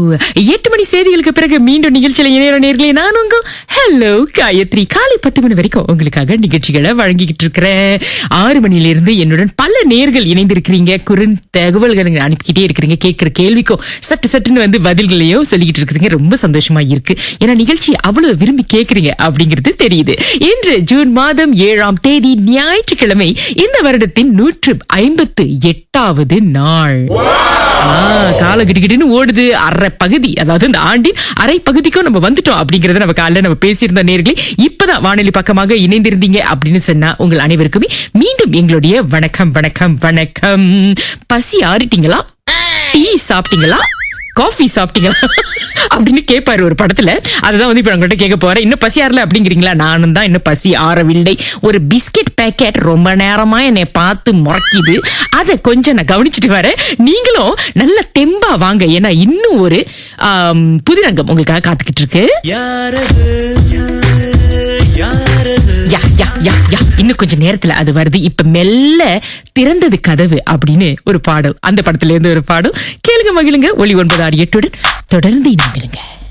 எட்டு மணி செய்திகளுக்கு பிறகு மீண்டும் நிகழ்ச்சியில இணைய நேர்களே நான் உங்க ஹலோ காயத்ரி காலை பத்து மணி வரைக்கும் உங்களுக்காக நிகழ்ச்சிகளை வழங்கிக்கிட்டு இருக்கிறேன் ஆறு மணில இருந்து என்னுடன் பல நேர்கள் இணைந்திருக்கிறீங்க குறுந் தகவல்கள் அனுப்பிக்கிட்டே இருக்கிறீங்க கேட்கிற கேள்விக்கும் சட்டு சட்டுன்னு வந்து பதில்களையும் சொல்லிக்கிட்டு இருக்கிறீங்க ரொம்ப சந்தோஷமா இருக்கு ஏன்னா நிகழ்ச்சி அவ்வளவு விரும்பி கேக்குறீங்க அப்படிங்கிறது தெரியுது இன்று ஜூன் மாதம் ஏழாம் தேதி ஞாயிற்றுக்கிழமை இந்த வருடத்தின் நூற்று ஐம்பத்து எட்டாவது நாள் ஆ, கால கிடுகிடுன்னு ஓடுது அரை பகுதி அதாவது இந்த ஆண்டின் அரை பகுதிக்கும் நம்ம வந்துட்டோம் அப்படிங்கறத நம்ம காலையில நம்ம பேசியிருந்த நேர்களே இப்பதான் வானொலி பக்கமாக இணைந்திருந்தீங்க அப்படின்னு சொன்னா உங்கள் அனைவருக்குமே மீண்டும் எங்களுடைய வணக்கம் வணக்கம் வணக்கம் பசி ஆறிட்டீங்களா டீ சாப்பிட்டீங்களா காஃபி சாப்பிட்டீங்களா அப்படின்னு கேட்பாரு ஒரு படத்துல அதுதான் வந்து இப்ப நான் உங்கள்கிட்ட கேட்க போறேன் இன்னும் பசி ஆறல அப்படிங்கிறீங்களா நானும் தான் இன்னும் பசி ஆறவில்லை ஒரு பிஸ்கெட் பேக்கெட் ரொம்ப நேரமா என்னை பார்த்து முறைக்குது அதை கொஞ்சம் நான் கவனிச்சுட்டு வரேன் நீங்களும் நல்ல தெம்பா வாங்க ஏன்னா இன்னும் ஒரு ஆம், புதிரங்கம் உங்களுக்காக காத்துக்கிட்டு இருக்கு யாரது யாரது யா யா யா யா இன்னும் கொஞ்ச நேரத்துல அது வருது இப்ப மெல்ல திறந்தது கதவு அப்படின்னு ஒரு பாடல் அந்த படத்துல இருந்து ஒரு பாடல் கேளுங்க மகிழுங்க ஒளி ஒன்பது ஆறு எட்டுடன் தொடர்ந்து இணைந்திருங்க